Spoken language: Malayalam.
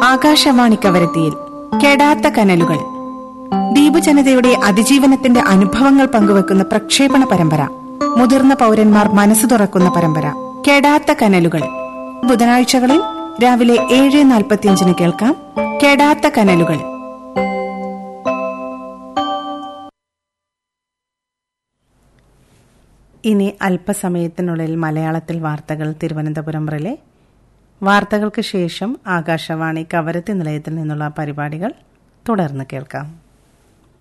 ആകാശവാണി കവരത്തിയിൽ കെടാത്ത കനലുകൾ ദ്വീപ് ജനതയുടെ അതിജീവനത്തിന്റെ അനുഭവങ്ങൾ പങ്കുവെക്കുന്ന പ്രക്ഷേപണ പരമ്പര മുതിർന്ന പൗരന്മാർ മനസ്സ് തുറക്കുന്ന പരമ്പര കെടാത്ത കനലുകൾ ബുധനാഴ്ചകളിൽ രാവിലെ ഏഴ് നാൽപ്പത്തിയഞ്ചിന് കേൾക്കാം കെടാത്ത കനലുകൾ ഇനി അല്പസമയത്തിനുള്ളിൽ മലയാളത്തിൽ വാർത്തകൾ തിരുവനന്തപുരം റിലേ വാർത്തകൾക്ക് ശേഷം ആകാശവാണി കവരത്തി നിലയത്തിൽ നിന്നുള്ള പരിപാടികൾ തുടർന്ന് കേൾക്കാം